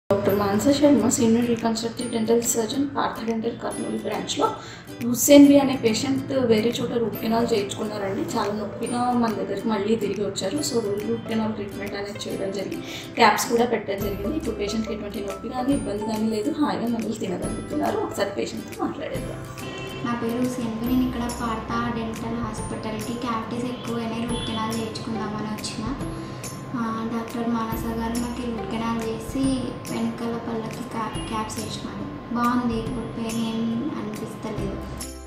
doctor Mansa Sharma senior reconstructive dental surgeon Partha dental Kurnool బ్రాంచ్లో Hussain B అనే patient వేరే చోట రూట్ కెనాల్ చేయించుకున్నారండి చాలా నొప్పిగా మన దగ్గరికి మళ్ళీ తిరిగి వచ్చారు సో రూట్ కెనాల్ ట్రీట్మెంట్ అనేది చేయడం జరిగింది క్యాప్స్ కూడా పెట్టడం జరిగింది ఇప్పుడు పేషెంట్కి ఎటువంటి నొప్పి కానీ ఇబ్బంది కానీ లేదు హాయిగా నవ్వులు తినగలుగుతున్నారు ఒకసారి పేషెంట్తో మాట్లాడేద్దాం నా పేరు హుసేన్ నేను ఇక్కడ పార్త డెంటల్ హాస్పిటల్కి క్యావిటీస్ ఎక్కువైనాయి రూట్ కెనాల్ చేయించుకుందామని వచ్చిన ఆ, డాక్టర్ మానస గారు నాకు ఈ రూట్ కెనాల్ చేసి వెనకాల పళ్ళకి క్యా క్యాప్స్ వేసినాను బాగుంది ఇప్పుడు పెయిన్ ఏం అనిపిస్తలేదు